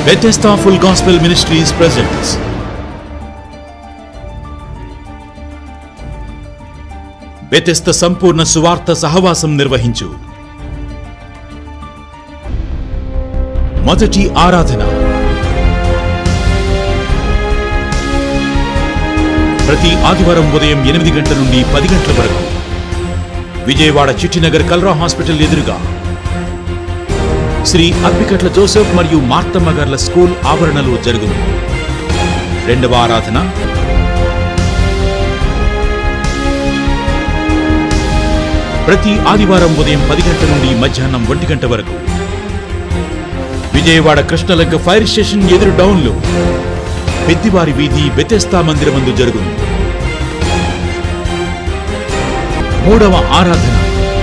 Bethesda Full Gospel Ministries presents Bethesda సంపూర్ణ సువార్త సహవాసం నిర్వహించు మొదటి ఆరాధన ప్రతి ఆదివారం ఉదయం ఎనిమిది గంటల నుండి పది గంటల వరకు విజయవాడ చిట్టినగర్ కల్రా హాస్పిటల్ ఎదురుగా శ్రీ అప్పికట్ల జోసెఫ్ మరియు మార్తమ్మ గార్ల స్కూల్ ఆవరణలో జరుగును రెండవ ఆరాధన ప్రతి ఆదివారం ఉదయం పది గంటల నుండి మధ్యాహ్నం ఒంటి గంట వరకు విజయవాడ కృష్ణలంక ఫైర్ స్టేషన్ ఎదురు డౌన్లో పెద్దివారి వీధి బెతెస్తా మందిరమందు జరుగును మూడవ ఆరాధన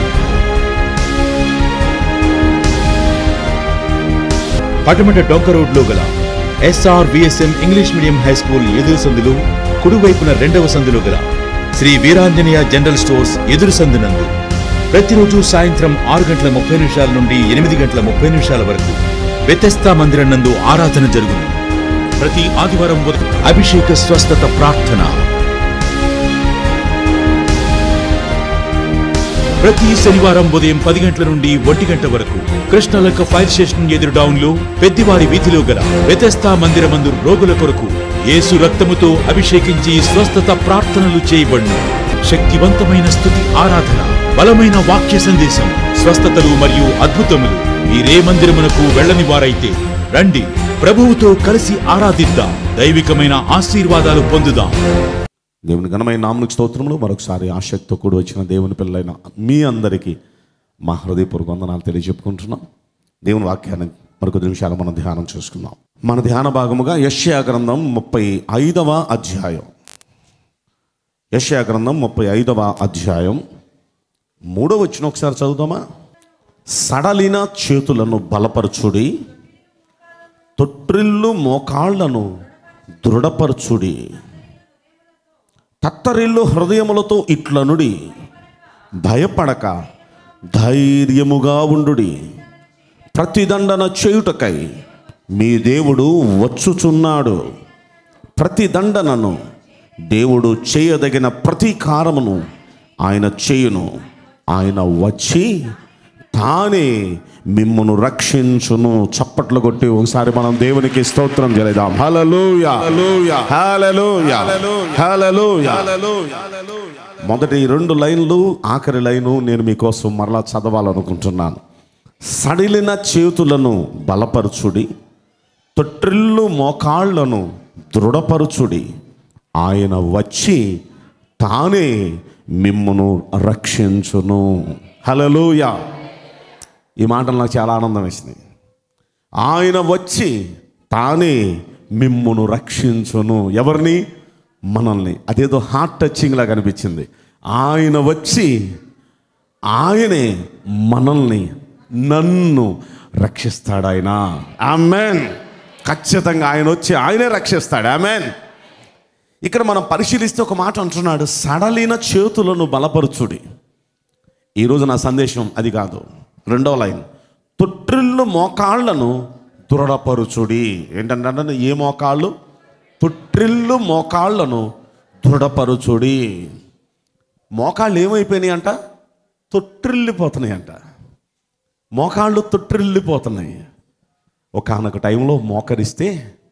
పటమట డొంక రోడ్లో గల SR VSM English medium high school ఎదురు సందులు కుడివైపున రెండవ సందులో గల శ్రీ వీరాంజనేయ జనరల్ స్టోర్స్ ఎదురు సందునందు ప్రతిరోజు సాయంత్రం ఆరు గంటల ముప్పై నిమిషాల నుండి ఎనిమిది గంటల ముప్పై నిమిషాల వరకు వ్యతస్థా మందిరం నందు ఆరాధన జరుగును ప్రతి ఆదివారం ఉదయం అభిషేక స్వస్థత ప్రార్థన ప్రతి శనివారం ఉదయం పది గంటల నుండి ఒంటి గంట వరకు కృష్ణలక్క ఫైర్ స్టేషన్ ఎదురు డౌన్ లో పెద్దివారి వీధిలో గల వ్యతస్థా మందిరమందు రోగుల కొరకు యేసు రక్తముతో అభిషేకించి స్వస్థత ప్రార్థనలు చేయబడును శక్తివంతమైన స్థుతి ఆరాధన బలమైన వాక్య సందేశం స్వస్థతలు మరియు అద్భుతములు మీరే మందిరమునకు వెళ్ళని వారైతే రండి ప్రభువుతో కలిసి ఆరాధిద్దాం దైవికమైన ఆశీర్వాదాలు పొందుదాం దేవుని ఘనమైన నామనికి స్తోత్రములు మరొకసారి ఆసక్తితో కూడి వచ్చిన దేవుని పిల్లలైన మీ అందరికీ మా హృదయపూర్వక వందనాలు తెలియజెప్పుకుంటున్నాం దేవుని వాక్యాన్ని మరొక నిమిషాలు మనం ధ్యానం చేసుకుందాం మన ధ్యాన భాగముగా యష్యా గ్రంథం ముప్పై ఐదవ అధ్యాయం యష్యా గ్రంథం ముప్పై ఐదవ అధ్యాయం మూడో వచ్చిన ఒకసారి చదువుదామా సడలిన చేతులను బలపరచుడి తొట్రిల్లు మోకాళ్లను దృఢపరచుడి తత్తరిల్లు హృదయములతో ఇట్లనుడి భయపడక ధైర్యముగా ఉండుడి ప్రతిదండన చేయుటకై మీ దేవుడు వచ్చుచున్నాడు ప్రతి దండనను దేవుడు చేయదగిన ప్రతీకారమును ఆయన చేయును ఆయన వచ్చి తానే మిమ్మను రక్షించును చప్పట్లు కొట్టి ఒకసారి మనం దేవునికి స్తోత్రం చేద్దాం హల్లెలూయా హల్లెలూయా హల్లెలూయా మొదటి రెండు లైన్లు ఆఖరి లైను నేను మీకోసం మరలా చదవాలనుకుంటున్నాను సడిలిన చేతులను బలపరచుడి తొట్టిల్లు మోకాళ్లను దృఢపరచుడి ఆయన వచ్చి తానే మిమ్మును రక్షించును హలలుయా ఈ మాటలు నాకు చాలా ఆనందం వేసింది ఆయన వచ్చి తానే మిమ్మును రక్షించును ఎవరిని మనల్ని అదేదో హార్ట్ టచింగ్ లాగా అనిపించింది ఆయన వచ్చి ఆయనే మనల్ని నన్ను రక్షిస్తాడు ఆయన ఆమెన్ ఖచ్చితంగా ఆయన వచ్చి ఆయనే రక్షిస్తాడు ఆమెన్ ఇక్కడ మనం పరిశీలిస్తే ఒక మాట అంటున్నాడు సడలిన చేతులను బలపరుచుడి ఈరోజు నా సందేశం అది కాదు రెండవ లైన్ తొట్టిల్లు మోకాళ్లను దృఢపరుచుడి ఏంటంటే ఏ మోకాళ్ళు తొట్టిల్లు మోకాళ్లను దృఢపరుచుడి మోకాళ్ళు ఏమైపోయినాయి అంట తొట్టిల్లిపోతున్నాయి అంట మోకాళ్ళు తొట్టిల్లిపోతున్నాయి ఒకనొక టైంలో మోకరిస్తే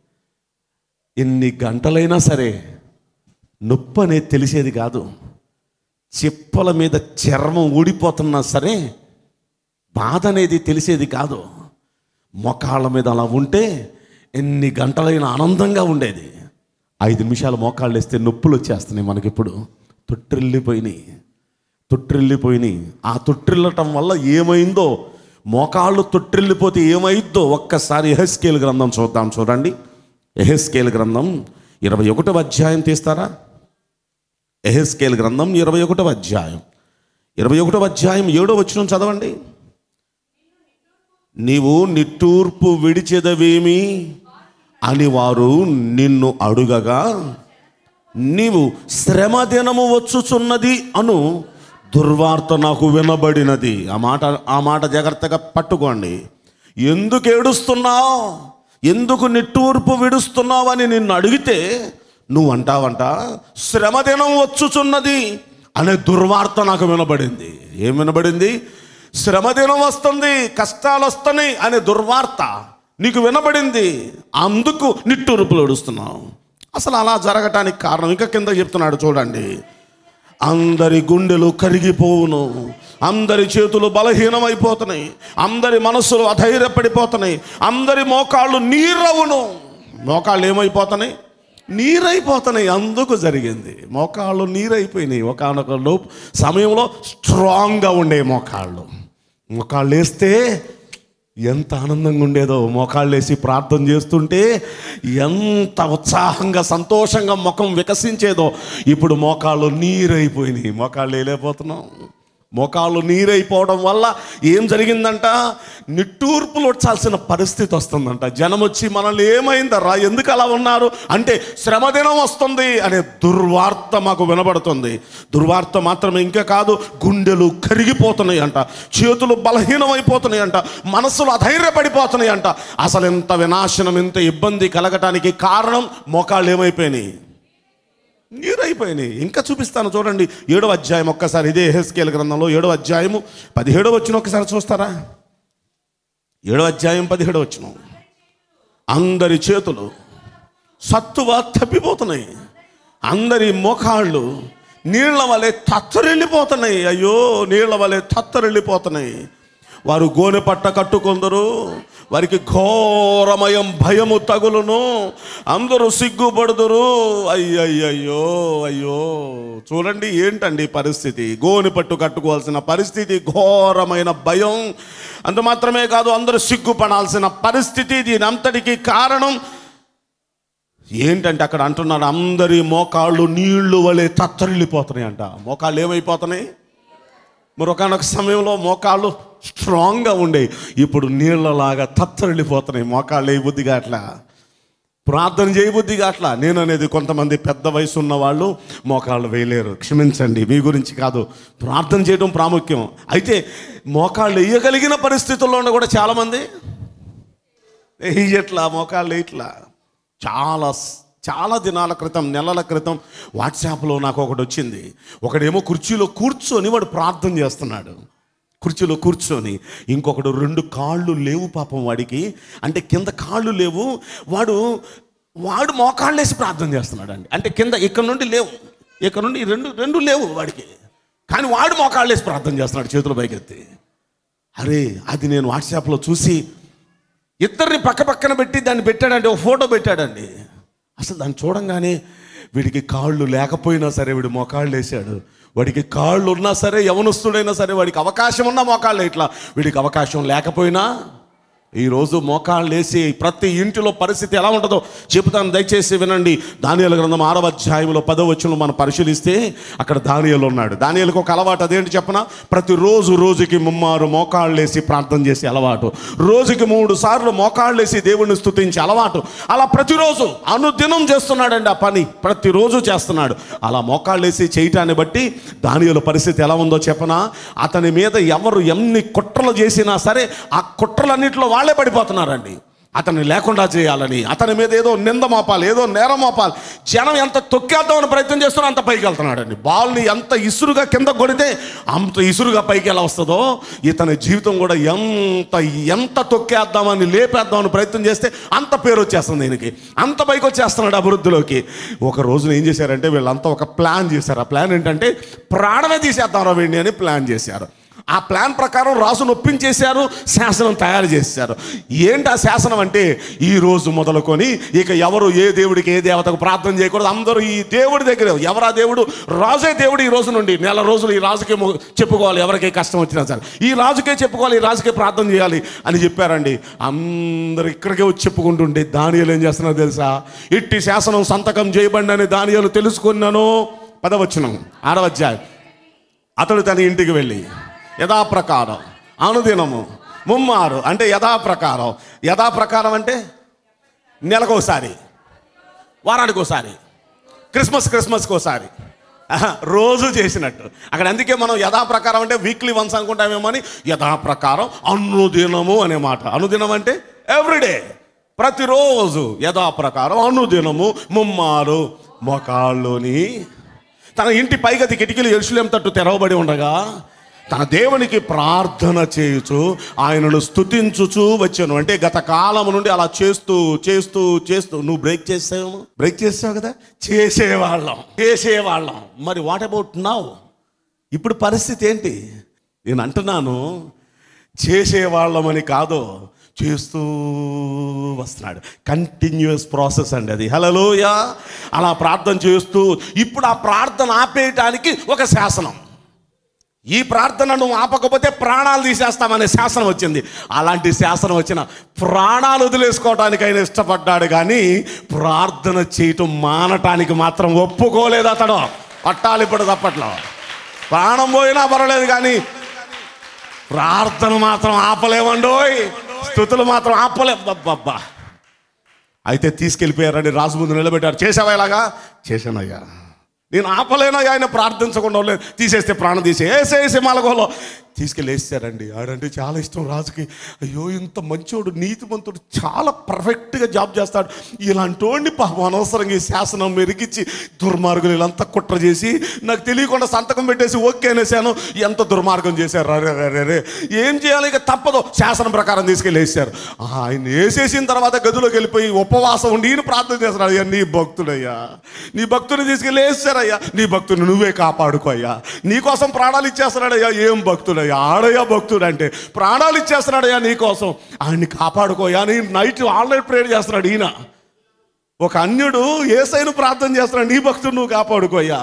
ఎన్ని గంటలైనా సరే నొప్పి అనేది తెలిసేది కాదు చిప్పల మీద చర్మం ఊడిపోతున్నా సరే బాధ అనేది తెలిసేది కాదు మోకాళ్ళ మీద అలా ఉంటే ఎన్ని గంటలైనా ఆనందంగా ఉండేది ఐదు నిమిషాలు మోకాళ్ళు వేస్తే నొప్పులు వచ్చేస్తున్నాయి మనకిప్పుడు తొట్టిల్లిపోయినాయి తొట్టిల్లిపోయినాయి ఆ తొట్టిల్లటం వల్ల ఏమైందో మోకాళ్ళు తొట్టిల్లిపోతే ఏమైద్దో ఒక్కసారి ఎహెస్కేల్ గ్రంథం చూద్దాం చూడండి ఎహెస్కేల్ గ్రంథం ఇరవై ఒకటవ అధ్యాయం తీస్తారా ఎహెస్కేల్ గ్రంథం ఇరవై ఒకటవ అధ్యాయం ఇరవై ఒకటవ అధ్యాయం ఏడో వచ్చిన చదవండి నీవు నిట్టూర్పు విడిచెదవేమి అని వారు నిన్ను అడుగగా నీవు శ్రమ దినము వచ్చుచున్నది అను దుర్వార్త నాకు వినబడినది ఆ మాట ఆ మాట జాగ్రత్తగా పట్టుకోండి ఎందుకు ఏడుస్తున్నావు ఎందుకు నిట్టూర్పు విడుస్తున్నావని నిన్ను అడిగితే నువ్వు అంటావంట శ్రమదినం వచ్చుచున్నది అనే దుర్వార్త నాకు వినబడింది ఏం వినబడింది శ్రమదినం వస్తుంది కష్టాలు వస్తున్నాయి అనే దుర్వార్త నీకు వినబడింది అందుకు నిట్టూర్పులు విడుస్తున్నావు అసలు అలా జరగటానికి కారణం ఇంకా కింద చెప్తున్నాడు చూడండి అందరి గుండెలు కరిగిపోవును అందరి చేతులు బలహీనమైపోతున్నాయి అందరి మనసులు అధైర్యపడిపోతున్నాయి అందరి మోకాళ్ళు నీరవును మోకాళ్ళు ఏమైపోతున్నాయి నీరైపోతున్నాయి అందుకు జరిగింది మోకాళ్ళు నీరైపోయినాయి ఒకనొక లోపు సమయంలో స్ట్రాంగ్గా ఉండే మోకాళ్ళు మోకాళ్ళు వేస్తే ఎంత ఆనందంగా ఉండేదో మోకాళ్ళు వేసి ప్రార్థన చేస్తుంటే ఎంత ఉత్సాహంగా సంతోషంగా ముఖం వికసించేదో ఇప్పుడు మోకాళ్ళు నీరైపోయినాయి మోకాళ్ళు వేయలేకపోతున్నాం మోకాళ్ళు నీరైపోవడం వల్ల ఏం జరిగిందంట నిట్టూర్పులు వచ్చాల్సిన పరిస్థితి వస్తుందంట జనం వచ్చి మనల్ని ఏమైందరా ఎందుకు అలా ఉన్నారు అంటే శ్రమదినం వస్తుంది అనే దుర్వార్త మాకు వినబడుతుంది దుర్వార్త మాత్రమే ఇంకా కాదు గుండెలు కరిగిపోతున్నాయి అంట చేతులు బలహీనమైపోతున్నాయి అంట మనసులు అధైర్యపడిపోతున్నాయి అంట అసలు ఎంత వినాశనం ఎంత ఇబ్బంది కలగటానికి కారణం మోకాళ్ళు ఏమైపోయినాయి నీరైపోయినాయి ఇంకా చూపిస్తాను చూడండి ఏడవ అధ్యాయం ఒక్కసారి ఇదే హెస్కేల్ గ్రంథంలో ఏడవ అధ్యాయము పదిహేడవ వచ్చిన ఒక్కసారి చూస్తారా ఏడవ అధ్యాయం పదిహేడవ వచ్చిన అందరి చేతులు సత్తువ తప్పిపోతున్నాయి అందరి మోకాళ్ళు నీళ్ల వలె తత్తరెళ్ళిపోతున్నాయి అయ్యో నీళ్ల వలె తత్తరెళ్ళిపోతున్నాయి వారు గోనె పట్ట కట్టుకొందరు వారికి ఘోరమయం భయము తగులును అందరూ సిగ్గుపడుదురు అయ్యయ్యయ్యో అయ్యో చూడండి ఏంటండి పరిస్థితి గోనె పట్టు కట్టుకోవాల్సిన పరిస్థితి ఘోరమైన భయం అంత మాత్రమే కాదు అందరూ సిగ్గుపడాల్సిన పరిస్థితి దీని అంతటికి కారణం ఏంటంటే అక్కడ అంటున్నాడు అందరి మోకాళ్ళు నీళ్లు వలె తత్తరిల్లిపోతున్నాయి అంట మోకాళ్ళు ఏమైపోతున్నాయి మరి ఒకనొక సమయంలో మోకాళ్ళు స్ట్రాంగ్గా ఉండేవి ఇప్పుడు నీళ్ళలాగా తత్తరిల్లిపోతున్నాయి మోకాళ్ళు ఏ బుద్ధిగా అట్లా ప్రార్థన చేయబుద్ధిగా అట్లా నేను అనేది కొంతమంది పెద్ద వయసు ఉన్న వాళ్ళు మోకాళ్ళు వేయలేరు క్షమించండి మీ గురించి కాదు ప్రార్థన చేయడం ప్రాముఖ్యం అయితే మోకాళ్ళు వేయగలిగిన పరిస్థితుల్లో ఉన్న కూడా చాలామంది వేయట్లా మోకాళ్ళు వేయట్లా చాలా స్- చాలా దినాల క్రితం నెలల క్రితం వాట్సాప్లో నాకు ఒకటి వచ్చింది ఒకడేమో కుర్చీలో కూర్చొని వాడు ప్రార్థన చేస్తున్నాడు కుర్చీలో కూర్చొని ఇంకొకడు రెండు కాళ్ళు లేవు పాపం వాడికి అంటే కింద కాళ్ళు లేవు వాడు వాడు మోకాళ్ళు వేసి ప్రార్థన చేస్తున్నాడు అండి అంటే కింద ఇక్కడ నుండి లేవు ఇక్కడ నుండి ఈ రెండు రెండు లేవు వాడికి కానీ వాడు మోకాళ్ళు వేసి ప్రార్థన చేస్తున్నాడు చేతులు పైకెత్తి అరే అది నేను వాట్సాప్లో చూసి ఇద్దరిని పక్క పక్కన పెట్టి దాన్ని పెట్టాడండి ఒక ఫోటో పెట్టాడండి అసలు దాన్ని చూడంగానే వీడికి కాళ్ళు లేకపోయినా సరే వీడు మోకాళ్ళు వేసాడు వాడికి కాళ్ళు ఉన్నా సరే యవనస్తుడైనా సరే వాడికి అవకాశం ఉన్నా మోకాళ్ళు ఇట్లా వీడికి అవకాశం లేకపోయినా ఈరోజు మోకాళ్ళు వేసి ప్రతి ఇంటిలో పరిస్థితి ఎలా ఉంటుందో చెబుతాను దయచేసి వినండి దానియాల గ్రంథం ఆరవ అధ్యాయంలో పదవ వచనం మనం పరిశీలిస్తే అక్కడ దానియలు ఉన్నాడు దానియలకు ఒక అలవాటు అదేంటి చెప్పన ప్రతిరోజు రోజుకి ముమ్మారు మోకాళ్ళు వేసి ప్రార్థన చేసే అలవాటు రోజుకి మూడు సార్లు మోకాళ్ళు వేసి దేవుణ్ణి స్తుతించే అలవాటు అలా ప్రతిరోజు అనుదినం చేస్తున్నాడండి ఆ పని ప్రతిరోజు చేస్తున్నాడు అలా మోకాళ్ళు వేసి చేయటాన్ని బట్టి దానియల పరిస్థితి ఎలా ఉందో చెప్పనా అతని మీద ఎవరు ఎన్ని కుట్రలు చేసినా సరే ఆ కుట్రలన్నింటిలో వాళ్ళే పడిపోతున్నారండి అతన్ని లేకుండా చేయాలని అతని మీద ఏదో నింద మోపాలి ఏదో నేరం మోపాలి జనం ఎంత తొక్కేద్దామని ప్రయత్నం చేస్తున్నా అంత పైకి వెళ్తున్నాడండి బాల్ని ఎంత ఇసురుగా కింద కొడితే అంత ఇసురుగా పైకి ఎలా వస్తుందో ఇతని జీవితం కూడా ఎంత ఎంత తొక్కేద్దామని లేపేద్దామని ప్రయత్నం చేస్తే అంత పేరు వచ్చేస్తుంది దీనికి అంత పైకి వచ్చేస్తున్నాడు అభివృద్ధిలోకి ఒక రోజున ఏం చేశారంటే వీళ్ళంతా ఒక ప్లాన్ చేశారు ఆ ప్లాన్ ఏంటంటే ప్రాణమే తీసేద్దాం రా వీడిని అని ప్లాన్ చేశారు ఆ ప్లాన్ ప్రకారం రాసు నొప్పించేశారు శాసనం తయారు చేశారు ఏంటి ఆ శాసనం అంటే ఈ రోజు మొదలుకొని ఇక ఎవరు ఏ దేవుడికి ఏ దేవతకు ప్రార్థన చేయకూడదు అందరూ ఈ దేవుడి దగ్గర ఎవరా దేవుడు రాజే దేవుడు ఈ రోజు నుండి నెల రోజులు ఈ రాజుకే మొ- చెప్పుకోవాలి ఎవరికి కష్టం వచ్చినా సరే ఈ రాజుకే చెప్పుకోవాలి ఈ రాజుకే ప్రార్థన చేయాలి అని చెప్పారండి అందరు ఇక్కడికే వచ్చి చెప్పుకుంటుంటే దానియాలు ఏం చేస్తున్నారు తెలుసా ఇట్టి శాసనం సంతకం చేయబండి అని దానియాలు తెలుసుకున్నాను పదవచ్చునం ఆరవ అధ్యాయం అతడు తన ఇంటికి వెళ్ళి యథాప్రకారం అనుదినము ముమ్మారు అంటే యథాప్రకారం యథాప్రకారం అంటే నెలకోసారి వారానికి ఒకసారి క్రిస్మస్ క్రిస్మస్కి ఒకసారి ఆహా, రోజు చేసినట్టు అక్కడ అందుకే మనం యథాప్రకారం అంటే వీక్లీ వన్స్ అనుకుంటామేమో అని యథాప్రకారం అనుదినము అనే మాట అనుదినం అంటే ఎవ్రీడే ప్రతిరోజు యథాప్రకారం అనుదినము ముమ్మారు మొకాళ్ళుని తన ఇంటి పైగతి కిటికీలు ఎరుసలేం తట్టు తెరవబడి ఉండగా తన దేవునికి ప్రార్థన చేయుచు ఆయనను స్తుతించుచు వచ్చాను అంటే గత కాలం నుండి అలా చేస్తూ చేస్తూ చేస్తూ నువ్వు బ్రేక్ చేసావు బ్రేక్ చేసావు కదా చేసేవాళ్ళం చేసేవాళ్ళం మరి వాట్ అబౌట్ నౌ ఇప్పుడు పరిస్థితి ఏంటి నేను అంటున్నాను చేసేవాళ్ళమని కాదు చేస్తూ వస్తున్నాడు కంటిన్యూస్ ప్రాసెస్ అండి అది హలోయ అలా ప్రార్థన చేస్తూ ఇప్పుడు ఆ ప్రార్థన ఆపేయటానికి ఒక శాసనం ఈ ప్రార్థన నువ్వు ఆపకపోతే ప్రాణాలు తీసేస్తామనే శాసనం వచ్చింది అలాంటి శాసనం వచ్చిన ప్రాణాలు వదిలేసుకోవడానికి ఆయన ఇష్టపడ్డాడు కానీ ప్రార్థన చేయటం మానటానికి మాత్రం ఒప్పుకోలేదు అతడు పట్టాలి ఇప్పుడు తప్పట్లో ప్రాణం పోయినా పర్వాలేదు కానీ ప్రార్థన మాత్రం ఆపలేమండోయ్ స్థుతులు మాత్రం ఆపలే అబ్బబ్బా అయితే తీసుకెళ్ళిపోయారని రాజు ముందు నిలబెట్టారు చేసావా ఇలాగా చేశానయ్యా నేను ఆపలేనయ్యా ఆయన ప్రార్థించకుండా లేదు తీసేస్తే ప్రాణం తీసే వేసేసి మలగోలో తీసుకెళ్ళి వేసారండి ఆడంటే చాలా ఇష్టం రాజుకి అయ్యో ఇంత మంచోడు నీతిమంతుడు చాలా పర్ఫెక్ట్గా జాబ్ చేస్తాడు ఇలాంటి పాపం అనవసరంగా ఈ శాసనం మెరిగిచ్చి దుర్మార్గులు వీళ్ళంతా కుట్ర చేసి నాకు తెలియకుండా సంతకం పెట్టేసి ఓకే అనేసాను ఎంత దుర్మార్గం చేశారు రే రే రే రే ఏం చేయాలి ఇక తప్పదు శాసనం ప్రకారం తీసుకెళ్ళి వేసారు ఆయన వేసేసిన తర్వాత గదిలోకి వెళ్ళిపోయి ఉపవాసం ఉండి ఈయన ప్రార్థన చేస్తున్నాడు అయ్యా నీ భక్తుడయ్యా నీ భక్తుని తీసుకెళ్ళి వేసారయ్యా నీ భక్తుని నువ్వే కాపాడుకో అయ్యా నీకోసం ప్రాణాలు ఇచ్చేస్తున్నాడయ్యా ఏం భక్తుడయ్యా ఆడయ్యా భక్తుడు అంటే ప్రాణాలు ఇచ్చేస్తున్నాడయ్యా నీకోసం ఆయన్ని కాపాడుకోయా నీ నైట్ ఆన్లైన్ ప్రేయర్ చేస్తున్నాడు ఈయన ఒక అన్యుడు ఏసైను ప్రార్థన చేస్తున్నాడు నీ భక్తుడు నువ్వు కాపాడుకోయ్యా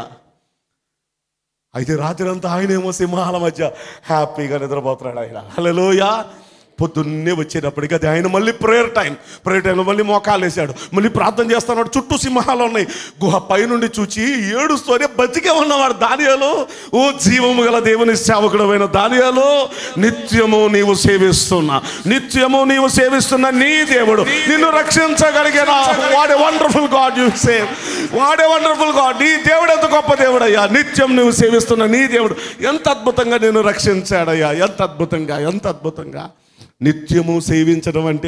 అయితే రాత్రి అంతా ఆయనేమో సింహాల మధ్య హ్యాపీగా నిద్రపోతున్నాడు ఆయన హలోయా పొద్దున్నే వచ్చేటప్పటికి అది ఆయన మళ్ళీ ప్రేయర్ టైం ప్రేయర్ టైంలో మళ్ళీ మోకాలు వేసాడు మళ్ళీ ప్రార్థన చేస్తున్నాడు చుట్టూ సింహాలు ఉన్నాయి గుహ పైనుండి చూచి ఏడుస్తూనే బతికే ఉన్నవాడు దానియాలు ఓ జీవము గల దేవుని సేవకుడమైన దానియాలు నిత్యము నీవు సేవిస్తున్నా నిత్యము నీవు సేవిస్తున్న నీ దేవుడు నిన్ను రక్షించగలిగిన వాడే వండర్ఫుల్ గాడ్ యు సేవ్ వాడే వండర్ఫుల్ గాడ్ నీ దేవుడు ఎంత గొప్ప దేవుడయ్యా నిత్యం నువ్వు సేవిస్తున్న నీ దేవుడు ఎంత అద్భుతంగా నేను రక్షించాడయ్యా ఎంత అద్భుతంగా ఎంత అద్భుతంగా నిత్యము సేవించడం అంటే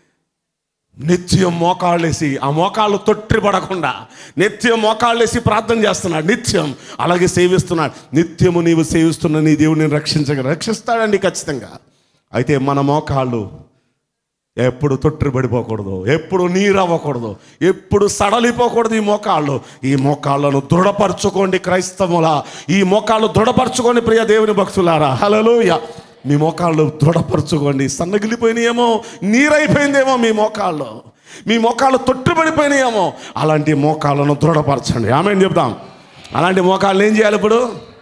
నిత్యం మోకాళ్ళేసి ఆ మోకాళ్ళు తొట్టిపడకుండా నిత్యం మోకాళ్ళేసి ప్రార్థన చేస్తున్నాడు నిత్యం అలాగే సేవిస్తున్నాడు నిత్యము నీవు సేవిస్తున్న నీ దేవుడిని రక్షించగ రక్షిస్తాడండి ఖచ్చితంగా అయితే మన మోకాళ్ళు ఎప్పుడు తొట్టిపడిపోకూడదు ఎప్పుడు నీరు అవ్వకూడదు ఎప్పుడు సడలిపోకూడదు ఈ మోకాళ్ళు ఈ మోకాళ్ళను దృఢపరచుకోండి క్రైస్తవుల ఈ మోకాళ్ళు దృఢపరచుకోండి ప్రియ దేవుని భక్తులారా హలోయ మీ మోకాళ్ళు దృఢపరచుకోండి సన్నగిలిపోయినాయేమో నీరైపోయిందేమో మీ మోకాళ్ళు మీ మోకాళ్ళు తొట్టుబడిపోయినాయేమో అలాంటి మోకాళ్ళను దృఢపరచండి ఆమె చెప్దాం అలాంటి మోకాళ్ళు ఏం చేయాలి ఇప్పుడు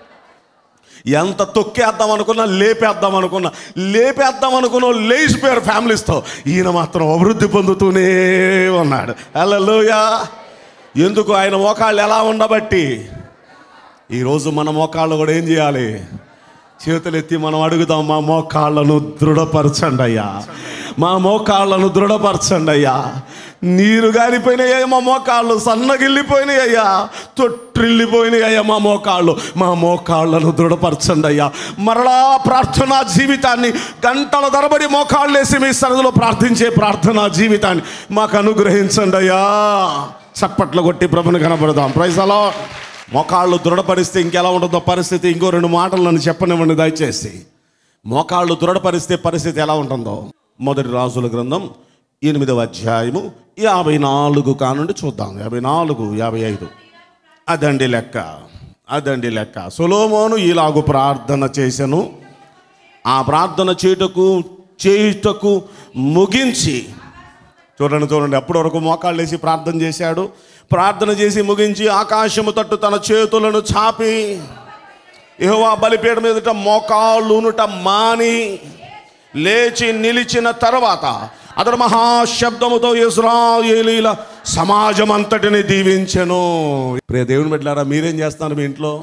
ఎంత తొక్కేద్దాం అనుకున్నా లేపేద్దాం అనుకున్నా లేపేద్దాం అనుకున్న లేచిపోయారు ఫ్యామిలీస్తో ఈయన మాత్రం అభివృద్ధి పొందుతూనే ఉన్నాడు హలోయా ఎందుకు ఆయన మోకాళ్ళు ఎలా ఉండబట్టి ఈరోజు మన మోకాళ్ళు కూడా ఏం చేయాలి చేతులెత్తి మనం అడుగుదాం మా మోకాళ్ళను దృఢపరచండి అయ్యా మా మోకాళ్ళను దృఢపరచండి అయ్యా నీరు గారిపోయినాయ్యా మా మోకాళ్ళు సన్నగిల్లిపోయినాయి అయ్యా తొట్టిల్లిపోయినాయి అయ్యా మా మోకాళ్ళు మా మోకాళ్ళను దృఢపరచండి అయ్యా మరలా ప్రార్థనా జీవితాన్ని గంటల తరబడి మోకాళ్ళు వేసి మీ సరదులో ప్రార్థించే ప్రార్థనా జీవితాన్ని మాకు అనుగ్రహించండి అయ్యా చప్పట్లు కొట్టి ప్రభుని కనబడదాం ప్రైజ్ అలా మోకాళ్ళు దృఢపరిస్తే ఇంకెలా ఉంటుందో పరిస్థితి ఇంకో రెండు మాటలు నన్ను చెప్పనివ్వండి దయచేసి మోకాళ్ళు దృఢపరిస్తే పరిస్థితి ఎలా ఉంటుందో మొదటి రాజుల గ్రంథం ఎనిమిదవ అధ్యాయము యాభై నాలుగు కానుండి చూద్దాం యాభై నాలుగు యాభై ఐదు అదండి లెక్క అదండి లెక్క సొలోమోను ఇలాగు ప్రార్థన చేశాను ఆ ప్రార్థన చేయుటకు చేయుటకు ముగించి చూడండి చూడండి అప్పటి వరకు మోకాళ్ళు వేసి ప్రార్థన చేశాడు ప్రార్థన చేసి ముగించి ఆకాశము తట్టు తన చేతులను చాపి యెహోవా బలిపీఠ మీదట మోకాళ్ళునుట మాని లేచి నిలిచిన తర్వాత అతడు మహాశబ్దముతో ఇస్రాయేలీల సమాజం అంతటిని దీవించెను ప్రియ దేవుని బిడ్డలారా మీరేం చేస్తున్నారు మీ ఇంట్లో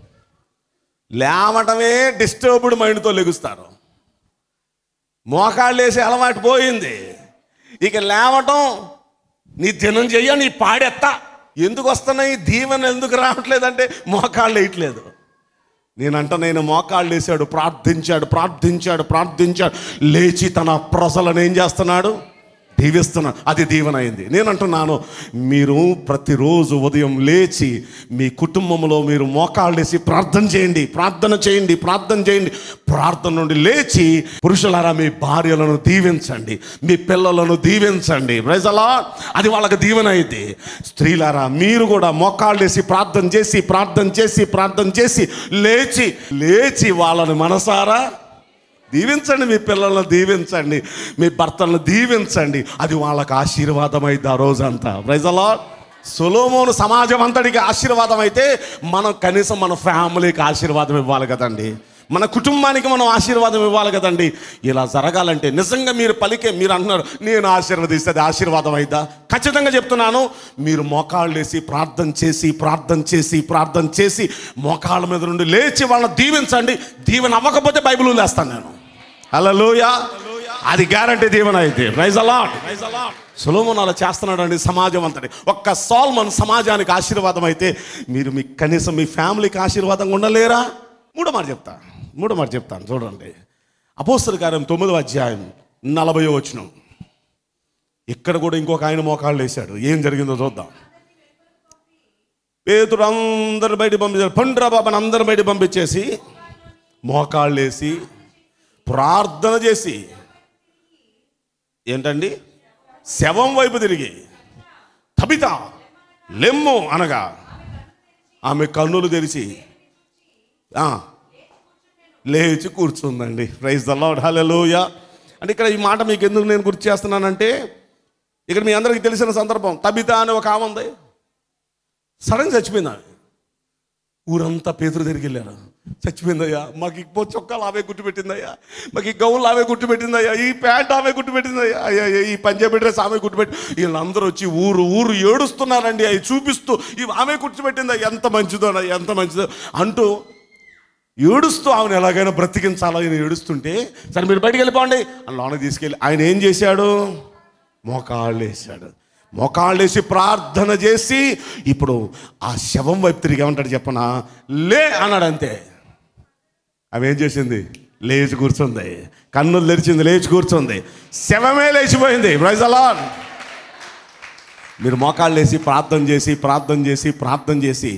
లేవటమే డిస్టర్బ్డ్ మైండ్తో లెగుస్తారు మోకాళ్ళు వేసి అలవాటు పోయింది ఇక లేవటం నీ దినం చెయ్య నీ పాడెత్తా ఎందుకు వస్తున్నాయి దీవెన ఎందుకు రావట్లేదంటే మోకాళ్ళు వేయట్లేదు నేనంట నేను మోకాళ్ళు వేసాడు ప్రార్థించాడు ప్రార్థించాడు ప్రార్థించాడు లేచి తన ప్రజలను ఏం చేస్తున్నాడు దీవిస్తున్నా అది దీవెన అయింది నేను అంటున్నాను మీరు ప్రతిరోజు ఉదయం లేచి మీ కుటుంబంలో మీరు మోకాళ్ళేసి ప్రార్థన చేయండి ప్రార్థన చేయండి ప్రార్థన చేయండి ప్రార్థన నుండి లేచి పురుషులారా మీ భార్యలను దీవించండి మీ పిల్లలను దీవించండి ప్రజలా అది వాళ్ళకి దీవెన అయితే స్త్రీలారా మీరు కూడా మోకాళ్ళేసి ప్రార్థన చేసి ప్రార్థన చేసి ప్రార్థన చేసి లేచి లేచి వాళ్ళని మనసారా దీవించండి మీ పిల్లలను దీవించండి మీ భర్తలను దీవించండి అది వాళ్ళకి ఆశీర్వాదం అయితే ఆ రోజంతా ప్రజలా సొలోమోను సమాజం అంతటికి ఆశీర్వాదం అయితే మనం కనీసం మన ఫ్యామిలీకి ఆశీర్వాదం ఇవ్వాలి కదండి మన కుటుంబానికి మనం ఆశీర్వాదం ఇవ్వాలి కదండి ఇలా జరగాలంటే నిజంగా మీరు పలికే మీరు అంటున్నారు నేను ఆశీర్వదిస్తే అది ఆశీర్వాదం అయిద్దా ఖచ్చితంగా చెప్తున్నాను మీరు మోకాళ్ళు వేసి ప్రార్థన చేసి ప్రార్థన చేసి ప్రార్థన చేసి మోకాళ్ళ మీద నుండి లేచి వాళ్ళని దీవించండి దీవెన అవ్వకపోతే బైబిల్ లేస్తాను నేను హల్లెలూయా అది గ్యారంటీ దీవెన అయితే ప్రైజ్ అలాట్ సులోమన్ అలా చేస్తున్నాడండి సమాజం అంతటి ఒక్క సాల్మన్ సమాజానికి ఆశీర్వాదం అయితే మీరు మీ కనీసం మీ ఫ్యామిలీకి ఆశీర్వాదంగా ఉండలేరా మూడో మాట చెప్తా మూడో మాట చెప్తాను చూడండి అపోస్తల కార్యం తొమ్మిదో అధ్యాయం నలభై వచనం ఇక్కడ కూడా ఇంకొక ఆయన మోకాళ్ళు వేశాడు ఏం జరిగిందో చూద్దాం పేతుడు అందరు బయట పంపించారు పండ్రా బాబాని అందరు బయట పంపించేసి మోకాళ్ళు వేసి ప్రార్థన చేసి ఏంటండి శవం వైపు తిరిగి తబిత లెమ్ము అనగా ఆమె కన్నులు తెరిచి ఆ, లేచి కూర్చుందండి ప్రైజ్ ద లార్డ్ హల్లెలూయా అంటే ఇక్కడ ఈ మాట మీకు ఎందుకు నేను గుర్తు చేస్తున్నానంటే ఇక్కడ మీ అందరికీ తెలిసిన సందర్భం తబిత అని ఒక ఆమె ఉంది సడన్ చచ్చిపోయింది ఆమె ఊరంతా పేతురు తిరిగి వెళ్ళారు చచ్చిపోయిందయ్యా మాకు ఈ చొక్కాలు ఆవే గుట్టు పెట్టిందయ్యా మాకు ఈ గౌన్లు ఆవే గుట్టు పెట్టిందయ్యా ఈ ప్యాంట్ ఆవే గుట్టు పెట్టిందయ్యా అయ్యా అయ్యా, ఈ పంజాబీ డ్రెస్ ఆమె గుట్టు పెట్టి వీళ్ళందరూ వచ్చి ఊరు ఊరు ఏడుస్తున్నారండి అవి చూపిస్తూ ఇవి ఆమె గుర్తు పెట్టిందా ఎంత మంచిదో ఎంత మంచిదో అంటూ ఏడుస్తూ ఆమెను ఎలాగైనా బ్రతికించాలో ఆయన ఏడుస్తుంటే సరే మీరు బయటికి వెళ్ళిపోండి అని లోన తీసుకెళ్ళి ఆయన ఏం చేశాడు మోకాళ్ళు వేసాడు మోకాళ్ళు వేసి ప్రార్థన చేసి ఇప్పుడు ఆ శవం వైపు తిరిగి ఏమంటాడు చెప్పనా లే అన్నాడు అంతే ఆమె ఏం చేసింది లేచి కూర్చుంది కన్నులు తెరిచింది లేచి కూర్చుంది శవమే లేచిపోయింది ప్రైజ్ అలా మీరు మోకాళ్ళు వేసి ప్రార్థన చేసి ప్రార్థన చేసి ప్రార్థన చేసి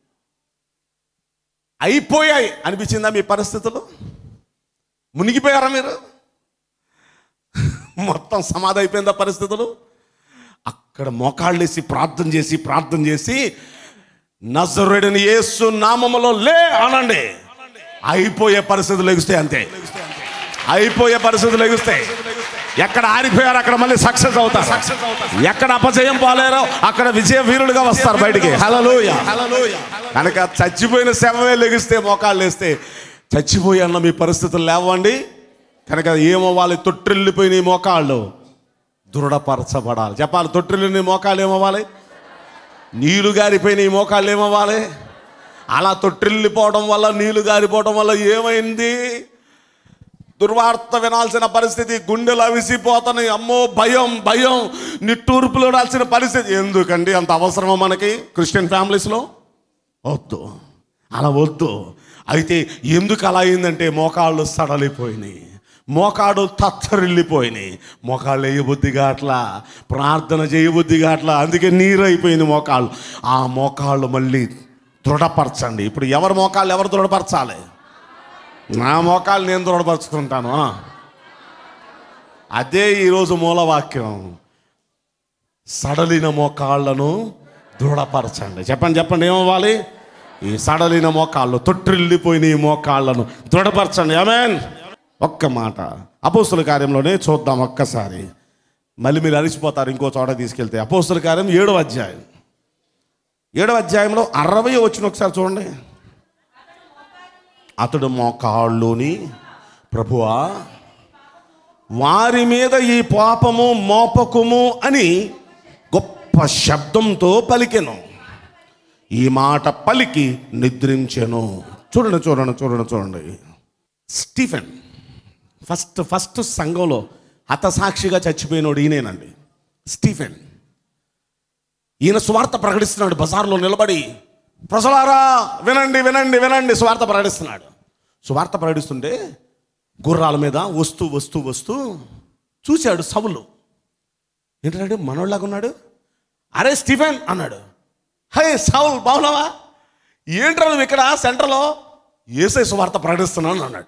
అయిపోయాయి అనిపించిందా మీ పరిస్థితులు మునిగిపోయారా మీరు మొత్తం సమాధి అయిపోయిందా పరిస్థితులు అక్కడ మోకాళ్ళేసి ప్రార్థన చేసి ప్రార్థన చేసి నజరుడిని యేసు నామములో లే అనండి అయిపోయే పరిస్థితులు ఎగుస్తాయి అంతే అయిపోయే పరిస్థితులు ఎగుస్తాయి ఎక్కడ ఆరిపోయారు అక్కడ మళ్ళీ సక్సెస్ అవుతారు ఎక్కడ అపజయం పోలేరో అక్కడ విజయ వీరులుగా వస్తారు బయటికి హలలోయ కనుక చచ్చిపోయిన శవమే లెగిస్తే మోకాళ్ళు వేస్తే చచ్చిపోయి మీ పరిస్థితులు లేవండి కనుక ఏమవ్వాలి తొట్టిల్లిపోయిన ఈ మోకాళ్ళు దృఢపరచబడాలి చెప్పాలి తొట్టిల్లిన ఈ మోకాళ్ళు ఏమవ్వాలి నీళ్లు గారిపోయిన ఈ మోకాళ్ళు ఏమవ్వాలి అలా తొట్టిల్లిపోవడం వల్ల నీళ్లు గారిపోవడం వల్ల ఏమైంది దుర్వార్త వినాల్సిన పరిస్థితి గుండెలు అవిసిపోతున్నాయి అమ్మో భయం భయం నిట్టూర్పులు రాల్సిన పరిస్థితి ఎందుకండి అంత అవసరమా మనకి క్రిస్టియన్ ఫ్యామిలీస్లో వద్దు అలా వద్దు అయితే ఎందుకు అలా అయిందంటే మోకాళ్ళు సడలిపోయినాయి మోకాడు తత్తరిల్లిపోయినాయి మోకాళ్ళు వేయబుద్ధిగా అట్లా ప్రార్థన చేయబుద్ధిగా అట్లా అందుకే నీరు అయిపోయింది మోకాళ్ళు ఆ మోకాళ్ళు మళ్ళీ దృఢపరచండి ఇప్పుడు ఎవరి మోకాళ్ళు ఎవరు దృఢపరచాలి నా మోకాలు నేను దృఢపరుచుకుంటాను ఆ. అదే ఈరోజు మూలవాక్యం సడలిన మోకాళ్ళను దృఢపరచండి చెప్పండి చెప్పండి ఏమవ్వాలి ఈ సడలిన మోకాళ్ళు తొట్టిల్లిపోయిన ఈ మోకాళ్ళను దృఢపరచండి ఆమెన్ ఒక్క మాట అపోస్తుల కార్యంలోనే చూద్దాం ఒక్కసారి మళ్ళీ మీరు అలిసిపోతారు ఇంకో చోట తీసుకెళ్తే అపోస్తుల కార్యం ఏడవ అధ్యాయం ఏడవ అధ్యాయంలో అరవై వచ్చిన ఒకసారి చూడండి అతడు మోకాళ్ళుని ప్రభువా వారి మీద ఈ పాపము మోపకుము అని గొప్ప శబ్దంతో పలికెను ఈ మాట పలికి నిద్రించెను చూడండి చూడండి చూడండి చూడండి స్టీఫెన్ ఫస్ట్ ఫస్ట్ సంఘంలో హతసాక్షిగా చచ్చిపోయినోడు ఈయనేనండి స్టీఫెన్ ఈయన స్వార్థ ప్రకటిస్తున్నాడు బజార్లో నిలబడి ప్రజలారా వినండి వినండి వినండి స్వార్థ ప్రకటిస్తున్నాడు స్వార్థ ప్రకటిస్తుంటే గుర్రాల మీద వస్తూ వస్తూ వస్తూ చూశాడు సవులు ఏంటంటే మనోళ్ళలాగా ఉన్నాడు అరే స్టీఫెన్ అన్నాడు హే సౌల్ బాగున్నావా ఏంట్రా నువ్వు ఇక్కడ సెంటర్లో ఏసై సువార్త ప్రకటిస్తున్నాను అన్నాడు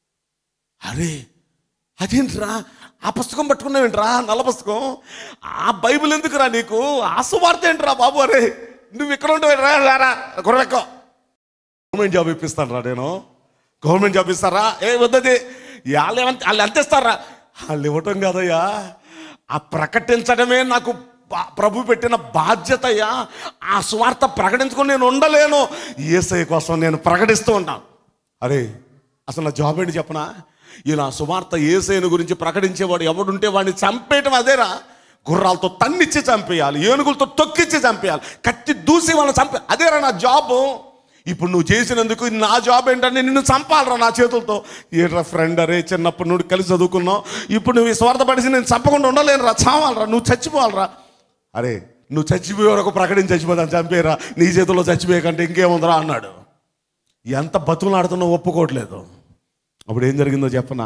అరే అదేంట్రా ఆ పుస్తకం పట్టుకున్నావేంట్రా నల్ల పుస్తకం ఆ బైబిల్ ఎందుకురా నీకు ఆ సువార్త ఏంట్రా బాబు అరే నువ్వు ఇక్కడ ఉండవు రా రారా గుర్రెక్కో గవర్నమెంట్ జాబ్ ఇప్పిస్తాను రా నేను గవర్నమెంట్ జాబ్ ఇస్తారా ఏ వద్దది వాళ్ళు ఏమంత వాళ్ళు ఎంత ఇస్తారా వాళ్ళు ఇవ్వటం కాదయ్యా ఆ ప్రకటించడమే నాకు బా- ప్రభు పెట్టిన బాధ్యత అయ్యా ఆ స్వార్థ ప్రకటించుకొని నేను ఉండలేను ఏసై కోసం నేను ప్రకటిస్తూ ఉంటాను అరే అసలు నా జాబ్ ఏంటి చెప్పనా ఇలా సువార్త ఏసైని గురించి ప్రకటించేవాడు ఎవడుంటే వాడిని చంపేయటం అదేరా గుర్రాలతో తన్నిచ్చి చంపేయాలి ఏనుగులతో తొక్కిచ్చి చంపేయాలి కత్తి దూసి వాళ్ళని చంపే అదేరా నా జాబు ఇప్పుడు నువ్వు చేసినందుకు నా జాబ్ ఏంటంటే నిన్ను చంపాలరా నా చేతులతో ఏట్రా ఫ్రెండ్ అరే చిన్నప్పటి నుండి కలిసి చదువుకున్నావు ఇప్పుడు నువ్వు ఈ స్వార్థపడిసి నేను చంపకుండా ఉండలేనురా చావాలరా నువ్వు చచ్చిపోవాలరా అరే నువ్వు చచ్చిపోయే వరకు ప్రకటించి చచ్చిపోతాను చంపేరా నీ చేతుల్లో చచ్చిపోయకంటే ఇంకేముందిరా అన్నాడు ఎంత బతుకులాడుతున్నా ఒప్పుకోవట్లేదు అప్పుడు ఏం జరిగిందో చెప్పనా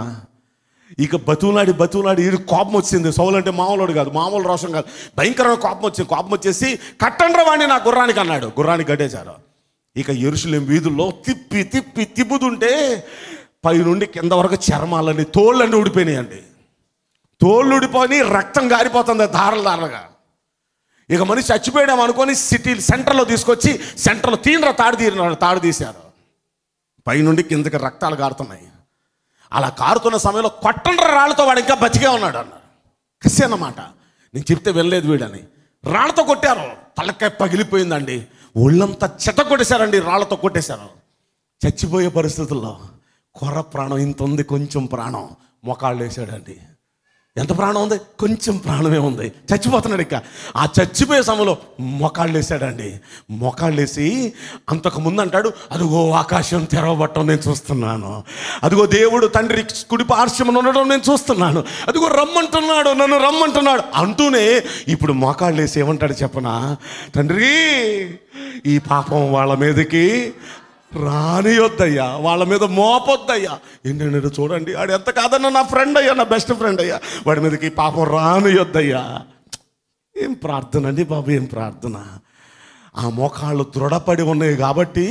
ఇక బతులాడి బతులాడి ఇది కోపం వచ్చింది సౌలు అంటే మామూలుడు కాదు మామూలు రోషం కాదు భయంకరమైన కోపం వచ్చింది కోపం వచ్చేసి కట్టండ్ర వాడిని నా గుర్రానికి అన్నాడు గుర్రానికి కట్టేశారు ఇక ఎరుసలేం వీధుల్లో తిప్పి తిప్పి తిప్పుతుంటే పై నుండి కింద వరకు చర్మాలన్నీ తోళ్ళన్నీ ఊడిపోయినాయండి తోళ్ళు ఊడిపోయి రక్తం గారిపోతుంది ధారలు ధారలుగా ఇక మనిషి చచ్చిపోయాం అనుకొని సిటీ సెంటర్లో తీసుకొచ్చి సెంటర్లో తీనర తాడు తీరినాడు తాడు తీశారు పైనుండి కిందకి రక్తాలు కారుతున్నాయి అలా కారుతున్న సమయంలో కొట్టండ్ర రాళ్ళతో వాడు ఇంకా బతికే ఉన్నాడు అన్నారు కసి అన్నమాట నేను చెప్తే వెళ్ళలేదు వీడని రాళ్ళతో కొట్టారు తలకాయ పగిలిపోయిందండి ఒళ్ళంతా చెత్త కొట్టేశారండి రాళ్ళతో కొట్టేశారు చచ్చిపోయే పరిస్థితుల్లో కొర ప్రాణం ఇంత ఉంది కొంచెం ప్రాణం మొకాళ్ళు వేసాడండి ఎంత ప్రాణం ఉంది కొంచెం ప్రాణమే ఉంది చచ్చిపోతున్నాడు ఇక ఆ చచ్చిపోయే సమయంలో మొకాళ్ళు వేసాడండి మొకాళ్ళు వేసి అంతకు ముందు అంటాడు అదిగో ఆకాశం తెరవబట్టం నేను చూస్తున్నాను అదిగో దేవుడు తండ్రి కుడి పార్శ్వమున ఉండడం నేను చూస్తున్నాను అదిగో రమ్మంటున్నాడు నన్ను రమ్మంటున్నాడు అంటూనే ఇప్పుడు మోకాళ్ళు వేసి ఏమంటాడు చెప్పనా తండ్రి ఈ పాపం వాళ్ళ మీదకి రానియొద్దయ్యా వాళ్ళ మీద మోపొద్దయ్యా ఏంటంటే చూడండి వాడు ఎంత కాదన్నా నా ఫ్రెండ్ అయ్యా నా బెస్ట్ ఫ్రెండ్ అయ్యా వాడి మీదకి పాపం రానియొద్దయ్యా ఏం ప్రార్థన అండి బాబు ఏం ప్రార్థన ఆ మోకాళ్ళు దృఢపడి ఉన్నాయి కాబట్టి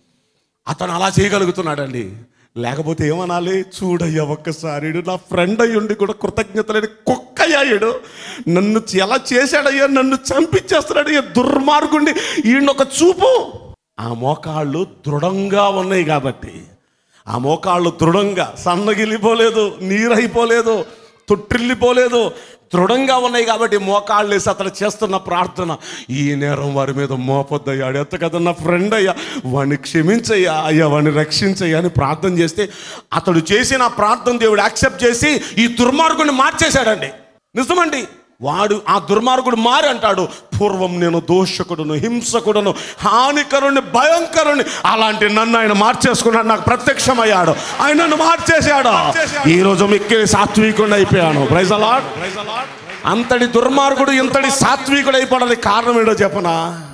అతను అలా చేయగలుగుతున్నాడండి లేకపోతే ఏమనాలి చూడయ్యా ఒక్కసారి ఈడు నా ఫ్రెండ్ అయ్యుండి కూడా కృతజ్ఞతలేని కుక్కయ్యాడు నన్ను ఎలా చేశాడయ్యా నన్ను చంపించేస్తున్నాడయ్యా దుర్మార్గుండి ఈయనొక చూపు ఆ మోకాళ్ళు దృఢంగా ఉన్నాయి కాబట్టి ఆ మోకాళ్ళు దృఢంగా సన్నగిల్లిపోలేదు నీరైపోలేదు తొట్టిల్లిపోలేదు దృఢంగా ఉన్నాయి కాబట్టి మోకాళ్ళు వేసి అతను చేస్తున్న ప్రార్థన ఈ నేరం వారి మీద మోపొద్దయ్యాడు ఎంత కదా నా ఫ్రెండ్ అయ్యా వాడిని క్షమించయ్యా అయ్యా వాడిని రక్షించయ్యా అని ప్రార్థన చేస్తే అతడు చేసిన ప్రార్థన దేవుడు యాక్సెప్ట్ చేసి ఈ దుర్మార్గుని మార్చేశాడండి నిజమండి వాడు ఆ దుర్మార్గుడు మారి అంటాడు పూర్వం నేను దోషకుడును హింసకుడును హానికరుని భయంకరుని అలాంటి నన్ను ఆయన మార్చేసుకున్నాడు నాకు ప్రత్యక్షమయ్యాడు ఆయన నన్ను మార్చేశాడు ఈ రోజు మిక్కిలి సాత్వికుడు అయిపోయాను ప్రైజ్ అలాట్ అంతటి దుర్మార్గుడు ఇంతటి సాత్వికుడు అయిపోవడానికి కారణం ఏంటో చెప్పనా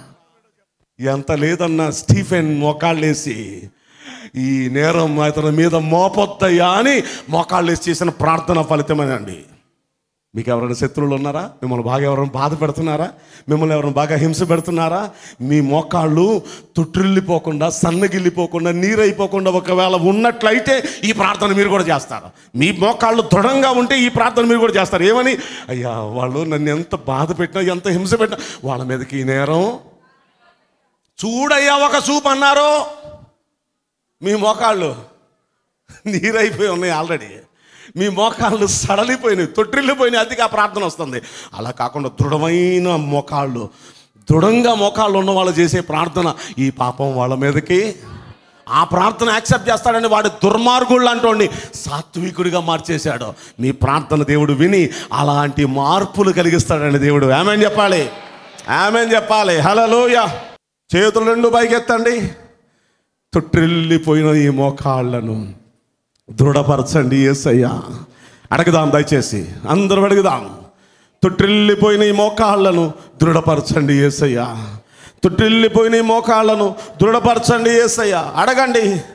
ఎంత లేదన్న స్టీఫెన్ మోకాళ్ళేసి ఈ నేరం అతని మీద మోపొద్దయ్యా అని మోకాళ్ళేసి చేసిన ప్రార్థన ఫలితమేనండి మీకు ఎవరైనా శత్రువులు ఉన్నారా మిమ్మల్ని బాగా ఎవరైనా బాధ పెడుతున్నారా మిమ్మల్ని ఎవరైనా బాగా హింస పెడుతున్నారా మీ మోకాళ్ళు తుట్రిల్లిపోకుండా సన్నగిల్లిపోకుండా నీరైపోకుండా ఒకవేళ ఉన్నట్లయితే ఈ ప్రార్థన మీరు కూడా చేస్తారు మీ మోకాళ్ళు దృఢంగా ఉంటే ఈ ప్రార్థన మీరు కూడా చేస్తారు ఏమని అయ్యా వాళ్ళు నన్ను ఎంత బాధ పెట్టినా ఎంత హింస పెట్టినా వాళ్ళ మీదకి ఈ నేరం చూడయ్యా ఒక చూపు అన్నారు మీ మోకాళ్ళు నీరైపోయి ఉన్నాయి ఆల్రెడీ మీ మోకాళ్ళు సడలిపోయినాయి తొట్టిల్లిపోయినాయి అదిగా ఆ ప్రార్థన వస్తుంది అలా కాకుండా దృఢమైన మోకాళ్ళు దృఢంగా మోకాళ్ళు ఉన్న వాళ్ళు చేసే ప్రార్థన ఈ పాపం వాళ్ళ మీదకి ఆ ప్రార్థన యాక్సెప్ట్ చేస్తాడని వాడు దుర్మార్గుళ్ళు అంటోండి సాత్వికుడిగా మార్చేశాడు మీ ప్రార్థన దేవుడు విని అలాంటి మార్పులు కలిగిస్తాడని దేవుడు ఆమెన్ చెప్పాలి ఆమెన్ చెప్పాలి హలోయ చేతులు రెండు పైకెత్తండి తొట్టిల్లిపోయిన ఈ మోకాళ్ళను దృఢపరచండి ఏసయ్యా అడగదాం దయచేసి అందరూ అడుగుదాం తొట్టిల్లిపోయిన ఈ మోకాళ్ళను దృఢపరచండి ఏసయ్యా తొట్టిల్లిపోయిన ఈ మోకాళ్ళను దృఢపరచండి ఏసయ్యా అడగండి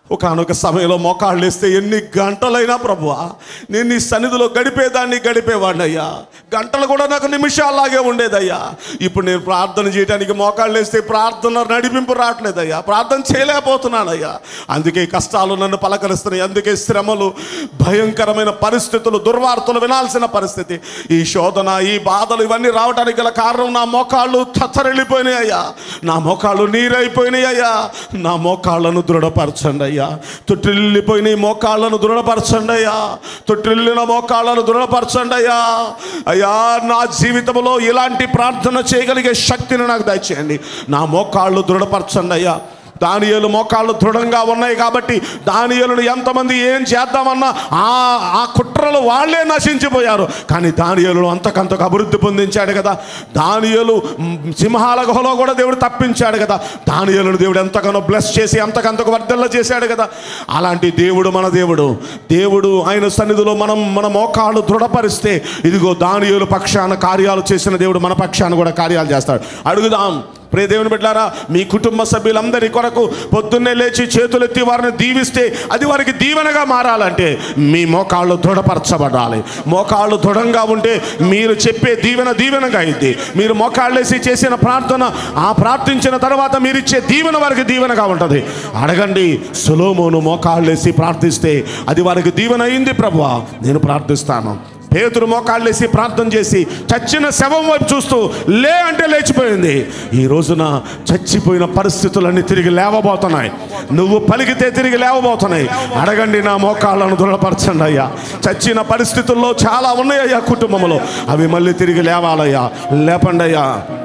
ఒకనొక సమయంలో మోకాళ్ళు వేస్తే ఎన్ని గంటలైనా ప్రభువా నేను నీ సన్నిధిలో గడిపేదాన్ని గడిపేవాడినయ్యా గంటలు కూడా నాకు నిమిషాల్లాగే ఉండేదయ్యా ఇప్పుడు నేను ప్రార్థన చేయడానికి మోకాళ్ళు వేస్తే ప్రార్థన నడిపింపు రావట్లేదయ్యా ప్రార్థన చేయలేకపోతున్నానయ్యా అందుకే ఈ కష్టాలు నన్ను పలకరిస్తున్నాయి అందుకే శ్రమలు భయంకరమైన పరిస్థితులు దుర్వార్తలు వినాల్సిన పరిస్థితి ఈ శోధన ఈ బాధలు ఇవన్నీ రావడానికి గల కారణం నా మోకాళ్ళు తత్తరెళ్ళిపోయినాయి అయ్యా నా మోకాళ్ళు నీరైపోయినాయి అయ్యా నా మోకాళ్ళను దృఢపరచండి అయ్యా తొట్టిల్లిపోయిన ఈ మోకాళ్ళను దృఢపరచండి అయ్యా తొట్టిల్లిన మోకాళ్ళను దృఢపరచండి అయ్యా అయ్యా నా జీవితంలో ఇలాంటి ప్రార్థన చేయగలిగే శక్తిని నాకు దయచేయండి నా మోకాళ్ళు దృఢపరచండి అయ్యా దానియేలు మోకాళ్ళు దృఢంగా ఉన్నాయి కాబట్టి దానియేలును ఎంతమంది ఏం చేద్దామన్నా ఆ ఆ కుట్రలు వాళ్ళే నశించిపోయారు కానీ దానియేలును అంతకంతకు అభివృద్ధి పొందించాడు కదా దానియేలు మ్, సింహాల గుహలో కూడా దేవుడు తప్పించాడు కదా దానియేలును దేవుడు ఎంతగానో బ్లెస్ చేసి అంతకంతకు వర్ధల్ల చేశాడు కదా అలాంటి దేవుడు మన దేవుడు దేవుడు ఆయన సన్నిధిలో మనం మన మోకాళ్ళు దృఢపరిస్తే ఇదిగో దానియేలు పక్షాన కార్యాలు చేసిన దేవుడు మన పక్షాన కూడా కార్యాలు చేస్తాడు అడుగుదాం ప్రియ దేవుని బిడ్డారా మీ కుటుంబ సభ్యులందరి కొరకు పొద్దున్నే లేచి చేతులెత్తి వారిని దీవిస్తే అది వారికి దీవెనగా మారాలంటే మీ మోకాళ్ళు దృఢపరచబడాలి మోకాళ్ళు దృఢంగా ఉంటే మీరు చెప్పే దీవెన దీవెనగా అయింది మీరు మోకాళ్ళేసి చేసిన ప్రార్థన ఆ ప్రార్థించిన తర్వాత మీరు ఇచ్చే దీవెన వారికి దీవెనగా ఉంటుంది అడగండి సులోమోను మోకాళ్ళేసి ప్రార్థిస్తే అది వారికి దీవెన అయింది ప్రభువా నేను ప్రార్థిస్తాను పేతురు మోకాళ్ళేసి ప్రార్థన చేసి చచ్చిన శవం వైపు చూస్తూ లే అంటే లేచిపోయింది ఈ రోజున చచ్చిపోయిన పరిస్థితులన్నీ తిరిగి లేవబోతున్నాయి నువ్వు పలికితే తిరిగి లేవబోతున్నాయి అడగండి నా మోకాళ్ళను దృఢపరచండి అయ్యా చచ్చిన పరిస్థితుల్లో చాలా ఉన్నాయ్యా కుటుంబంలో అవి మళ్ళీ తిరిగి లేవాలయ్యా లేపండి అయ్యా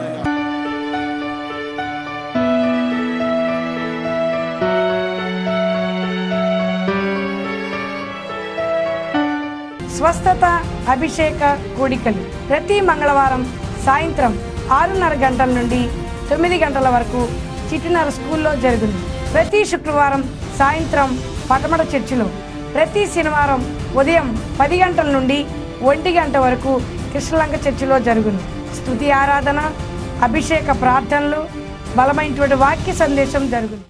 స్వస్థత అభిషేక కూడికలు ప్రతి మంగళవారం సాయంత్రం ఆరున్నర గంటల నుండి తొమ్మిది గంటల వరకు చిటినర స్కూల్లో జరుగును ప్రతి శుక్రవారం సాయంత్రం పటమట చర్చిలో ప్రతి శనివారం ఉదయం పది గంటల నుండి ఒంటి గంట వరకు కృష్ణలంక చర్చిలో జరుగును స్తుతి ఆరాధన అభిషేక ప్రార్థనలు బలమైనటువంటి వాక్య సందేశం జరుగును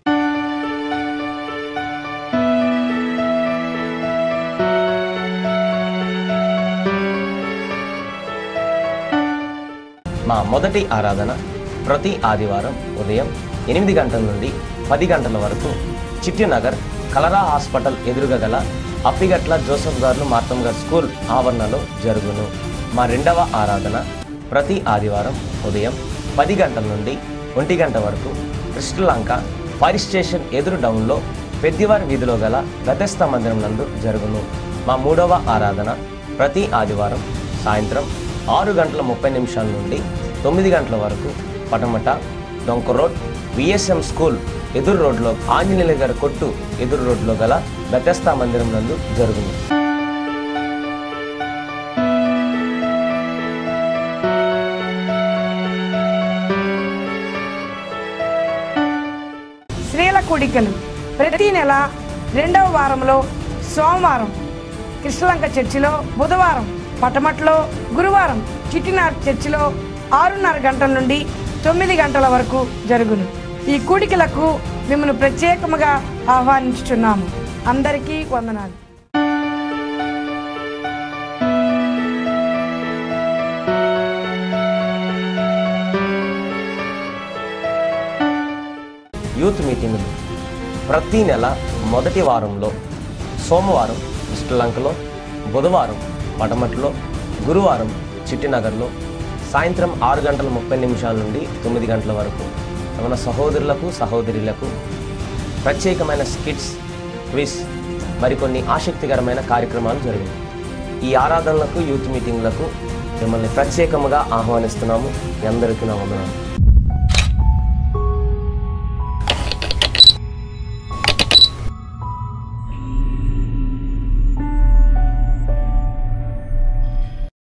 మా మొదటి ఆరాధన ప్రతి ఆదివారం ఉదయం ఎనిమిది గంటల నుండి పది గంటల వరకు చిట్టినగర్ కలరా హాస్పిటల్ ఎదురుగా గల అప్పిగట్ల జోసఫ్ గారు మార్తమ్ గారు స్కూల్ ఆవరణలో జరుగును మా రెండవ ఆరాధన ప్రతి ఆదివారం ఉదయం పది గంటల నుండి ఒంటి గంట వరకు కృష్ణలంక ఫైర్ స్టేషన్ ఎదురు డౌన్లో పెద్దివారి వీధిలో గల గతస్థ మందిరం నందు జరుగును మా మూడవ ఆరాధన ప్రతి ఆదివారం సాయంత్రం ఆరు గంటల ముప్పై నిమిషాల నుండి తొమ్మిది గంటల వరకు పటమట డొంక రోడ్ విఎస్ఎం స్కూల్ ఎదురు రోడ్లో ఆంజనేయుల గారి కొట్టు ఎదురు రోడ్లో గల బెతస్తా మందిరం నందు జరుగును స్త్రీల కూడికలు ప్రతి నెల రెండవ వారంలో సోమవారం కృష్ణలంక చర్చిలో బుధవారం పటమట్లో గురువారం చిట్టినార్ చర్చిలో ఆరున్నర గంటల నుండి తొమ్మిది గంటల వరకు జరుగును ఈ కూడికలకు మిమ్మల్ని ప్రత్యేకముగా ఆహ్వానించుచున్నాము అందరికీ వందనాలు యూత్ మీటింగులు ప్రతి నెల మొదటి వారంలో సోమవారం శ్రీలంకలో బుధవారం పడమట్లో గురువారం చిట్టినగర్లో సాయంత్రం ఆరు గంటల ముప్పై నిమిషాల నుండి తొమ్మిది గంటల వరకు మన సహోదరులకు సహోదరులకు ప్రత్యేకమైన స్కిట్స్ క్విజ్ మరికొన్ని ఆసక్తికరమైన కార్యక్రమాలు జరిగాయి ఈ ఆరాధనలకు యూత్ మీటింగ్లకు మిమ్మల్ని ప్రత్యేకముగా ఆహ్వానిస్తున్నాము మీ అందరికీ నా వందనాలు